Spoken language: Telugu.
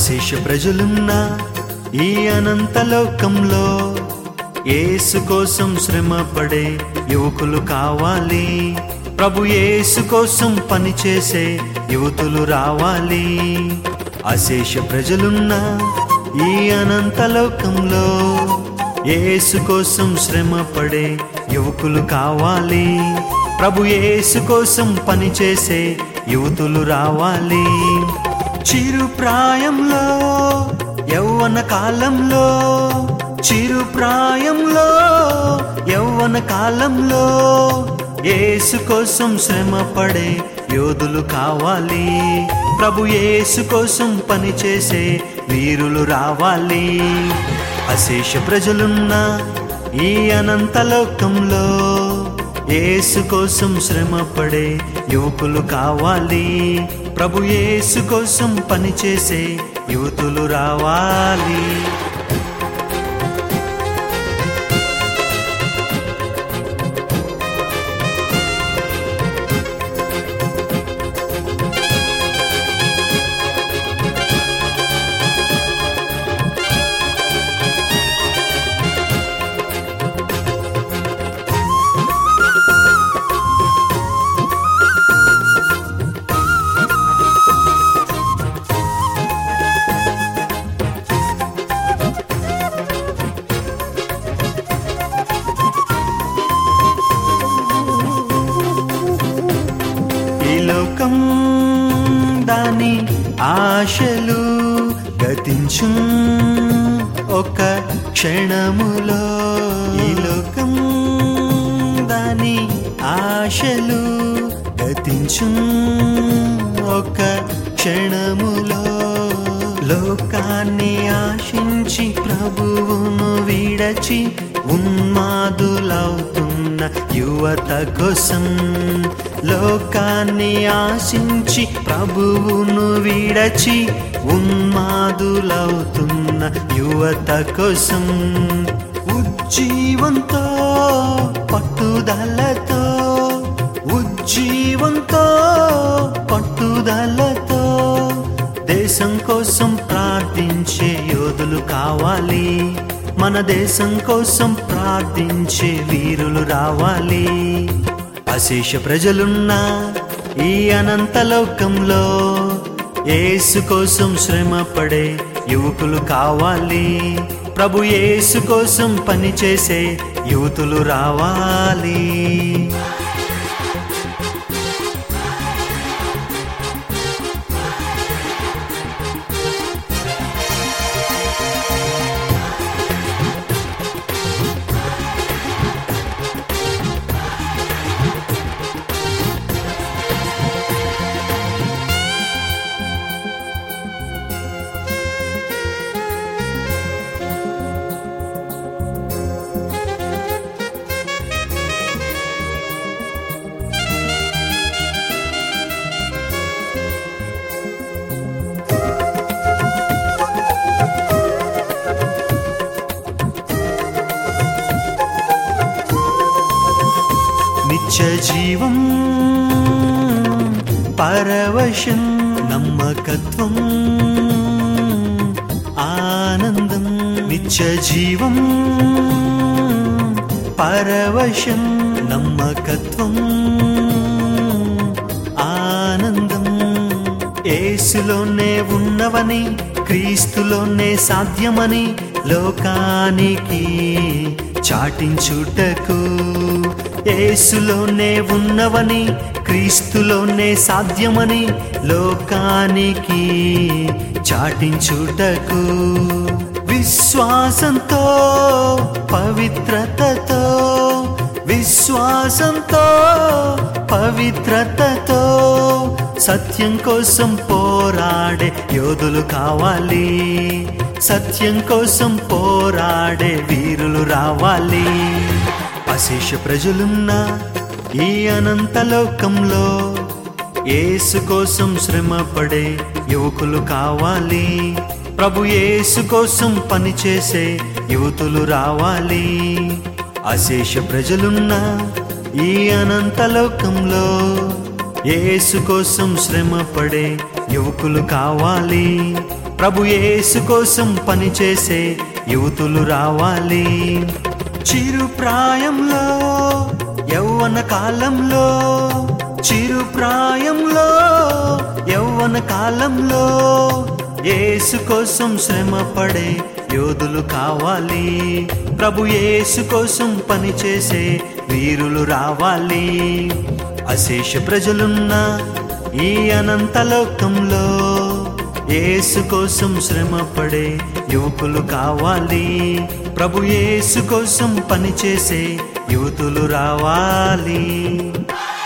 అశేష ప్రజలున్న ఈ అనంత లోకంలో యేసు కోసం శ్రమ పడే యువకులు కావాలి ప్రభు యేసు కోసం పనిచేసే యువతులు రావాలి అశేష ప్రజలున్న ఈ అనంత లోకంలో యేసు కోసం శ్రమ పడే యువకులు కావాలి ప్రభు యేసు కోసం పనిచేసే యువతులు రావాలి చిరు ప్రాయంలో యౌవన కాలంలో చిరు ప్రాయంలో యౌవన కాలంలో యేసు కోసం శ్రమ పడే యోధులు కావాలి ప్రభు యేసు కోసం పనిచేసే వీరులు రావాలి అశేష ప్రజలున్న ఈ అనంత లోకంలో యేసు కోసం శ్రమ పడే యువకులు కావాలి ప్రభు యేసు కోసం పనిచేసే యువతులు రావాలి ఈ లోకం దాని ఆశలు గతించు ఒక క్షణములో ఈ లోకం దాని ఆశలు గతించు ఒక క్షణములో లోకాన్ని ఆశించి ప్రభువును విడచి ఉన్మాదులవుతున్న యువత కోసం లోకాన్ని ఆశించి ప్రభువును విడచి ఉన్మాదులవుతున్న యువత కోసం ఉజ్జీవంతో పట్టుదలతో ఉజ్జీవంతో పట్టుదలతో దేశం కోసం ప్రార్థించే యోధులు కావాలి మన దేశం కోసం ప్రార్థించే వీరులు రావాలి అశేష ప్రజలున్న ఈ అనంత లోకంలో యేసు కోసం శ్రమ పడే యువకులు కావాలి ప్రభు యేసు కోసం పనిచేసే యువతులు రావాలి నిత్య జీవం పరవశం నమ్మకత్వం ఆనందం నిత్య జీవం పరవశం నమ్మకత్వం ఆనందం ఏసులోనే ఉన్నవని క్రీస్తులోనే సాధ్యమని లోకానికి చాటించుటకు ఏసులోనే ఉన్నవని క్రీస్తులోనే సాధ్యమని లోకానికి చాటించుటకు విశ్వాసంతో పవిత్రతతో విశ్వాసంతో పవిత్రతతో సత్యం కోసం పోరాడే యోధులు కావాలి సత్యం కోసం పోరాడే వీరులు రావాలి అశేష ప్రజలున్న ఈ అనంత లోకంలో యేసు కోసం శ్రమ పడే యువకులు కావాలి ప్రభు యేసు కోసం పనిచేసే యువతులు రావాలి అశేష ప్రజలున్న ఈ అనంత లోకంలో యేసు కోసం శ్రమ పడే యువకులు కావాలి ప్రభు యేసు కోసం పనిచేసే యువతులు రావాలి చిరు ప్రాయంలో యౌవన కాలంలో చిరు ప్రాయంలో యౌవన కాలంలో యేసు కోసం శ్రమ పడే యోధులు కావాలి ప్రభు యేసు కోసం పనిచేసే వీరులు రావాలి అశేష ప్రజలున్న ఈ అనంత లోకంలో యేసు కోసం శ్రమ పడే యువకులు కావాలి ప్రభు యేసు కోసం పనిచేసే యువతులు రావాలి